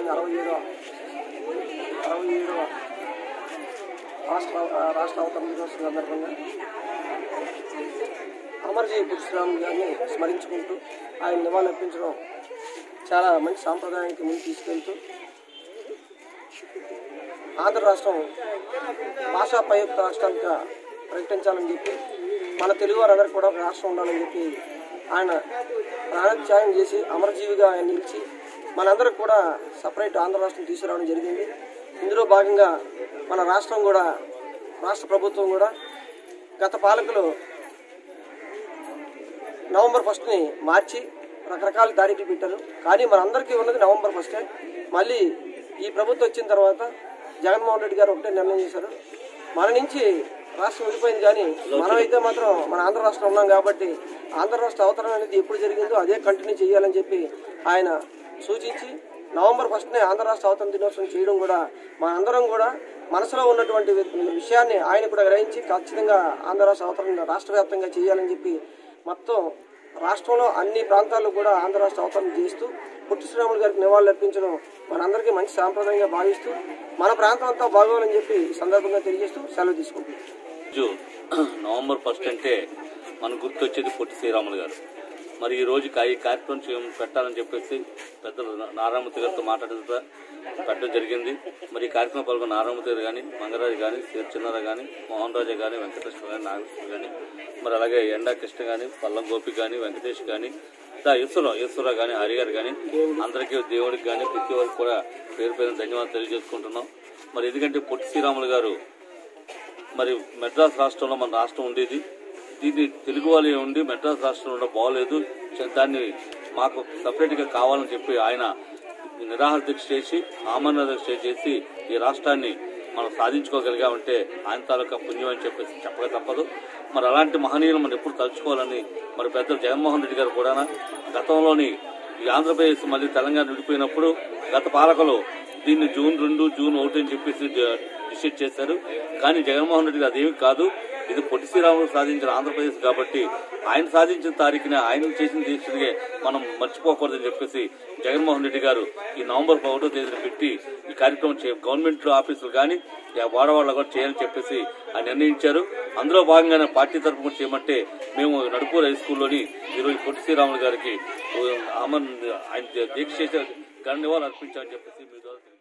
పంతొమ్మిది వందల అరవై ఏడవ అరవై ఏడవ రాష్ట్ర ఆ, రాష్ట్ర అవతరణ దినోత్సవం సందర్భంగా అమర్జీ పురుషురాము గారిని స్మరించుకుంటూ ఆయన నివాళులర్పించడం చాలా మంచి సాంప్రదాయానికి ముందు తీసుకెళ్తూ ఆంధ్ర రాష్ట్రం భాషా ప్రయుక్త రాష్ట్రాలుగా ప్రకటించాలని చెప్పి మన తెలుగు వారందరికీ కూడా ఒక రాష్ట్రం ఉండాలని చెప్పి ఆయన ప్రాణత్యాగం చేసి అమరజీవిగా ఆయన నిలిచి మనందరికి కూడా సపరేట్ ఆంధ్ర రాష్ట్రం తీసుకురావడం జరిగింది ఇందులో భాగంగా మన రాష్ట్రం కూడా రాష్ట్ర ప్రభుత్వం కూడా గత పాలకులు నవంబర్ ఫస్ట్ని మార్చి రకరకాల తారీఖులు పెట్టారు కానీ మనందరికీ ఉన్నది నవంబర్ ఫస్టే మళ్ళీ ఈ ప్రభుత్వం వచ్చిన తర్వాత జగన్మోహన్ రెడ్డి గారు ఒకటే నిర్ణయం చేశారు మన నుంచి రాష్ట్రం విడిపోయింది కానీ మనమైతే మాత్రం మన ఆంధ్ర రాష్ట్రం ఉన్నాం కాబట్టి ఆంధ్ర రాష్ట్ర అవతరణ అనేది ఎప్పుడు జరిగిందో అదే కంటిన్యూ చేయాలని చెప్పి ఆయన సూచించి నవంబర్ ఫస్ట్నే ఆంధ్ర రాష్ట్ర అవతరణ దినోత్సవం చేయడం కూడా మనందరం కూడా మనసులో ఉన్నటువంటి వి- విషయాన్ని ఆయన కూడా గ్రహించి ఖచ్చితంగా ఆంధ్ర రాష్ట్ర అవతరణ రాష్ట్ర వ్యాప్తంగా చేయాలని చెప్పి మొత్తం రాష్ట్రంలో అన్ని ప్రాంతాల్లో కూడా ఆంధ్ర రాష్ట్ర అవతరణ చేస్తూ పుట్టి శ్రీరాములు గారికి నివాళులు అర్పించడం మనందరికీ మంచి సాంప్రదాయంగా భావిస్తూ మన ప్రాంతం అంతా బాగోవాలని చెప్పి ఈ సందర్భంగా తెలియజేస్తూ సెలవు తీసుకుంటున్నాం రోజు నవంబర్ ఫస్ట్ అంటే మనకు గుర్తొచ్చేది పొట్టి శ్రీరాములు గారు మరి ఈ రోజు ఈ కార్యక్రమం చేయ- పెట్టాలని చెప్పేసి పెద్దలు నారాయణమూర్తి గారితో మాట్లాడిన పెట్టడం జరిగింది మరి ఈ కార్యక్రమం పాల్గొన్న నారాయణమూర్తి గారు కానీ మంగరాజు కానీ చిన్నారా కానీ మోహన్ రాజా కానీ వెంకటేశ్వర కానీ నాగేశ్వర కానీ మరి అలాగే ఎండా కృష్ణ కానీ పల్లం గోపి కానీ వెంకటేష్ కానీ ఇంకా ఈశ్వర ఈశ్వర కానీ హరి గారు కానీ అందరికీ దేవుడికి కానీ ప్రతి ఒక్కరికి కూడా పేరు పేరు ధన్యవాదాలు తెలియజేసుకుంటున్నాం మరి ఎందుకంటే పొట్టి శ్రీరాములు గారు మరి మెడ్రాస్ రాష్ట్రంలో మన రాష్ట్రం ఉండేది దీన్ని తెలుగు వాళ్ళు ఉండి మెడ్రాస్ రాష్ట్రంలో ఉండడం బాగోలేదు చ- దాన్ని మాకు సపరేట్ గా కావాలని చెప్పి ఆయన నిరాహార దీక్ష చేసి ఆమరణ దీక్ష చేసి ఈ రాష్ట్రాన్ని మనం సాధించుకోగలిగామంటే ఆయన తాలూకా పుణ్యం అని చెప్పేసి చెప్పక తప్పదు మరి అలాంటి మహనీయులు మనం ఎప్పుడు తలుచుకోవాలని మరి పెద్దలు జగన్మోహన్ రెడ్డి గారు కూడా గతంలోని ఈ ఆంధ్రప్రదేశ్ మళ్ళీ తెలంగాణ విడిపోయినప్పుడు గత పాలకులు దీన్ని జూన్ రెండు జూన్ ఒకటి అని చెప్పేసి డ- డిసైడ్ చేశారు కానీ జగన్మోహన్ రెడ్డి గారు అదేమి కాదు ఇది పొట్టి శ్రీరాములు సాధించిన ఆంధ్రప్రదేశ్ కాబట్టి ఆయన సాధించిన తారీఖున ఆయన చేసిన దీక్షనే మనం మర్చిపోకూడదని చెప్పేసి జగన్మోహన్ రెడ్డి గారు ఈ నవంబర్ ఒకటో తేదీన పెట్టి ఈ కార్యక్రమం చే- గవర్నమెంట్ ఆఫీసులు కానీ వాడవాళ్ళ కూడా చేయాలని చెప్పేసి ఆయన నిర్ణయించారు అందులో భాగంగానే పార్టీ తరఫున చేయమంటే మేము నడుపూర్ హై స్కూల్లోని ఈరోజు పొట్టి శ్రీరాములు గారికి ఓ, అమన్ ఆయన దీక్ష చేసే ఘన నివాళులు అర్పించామని చెప్పేసి మీ ద్వారా తెలియజేస్తున్నాం.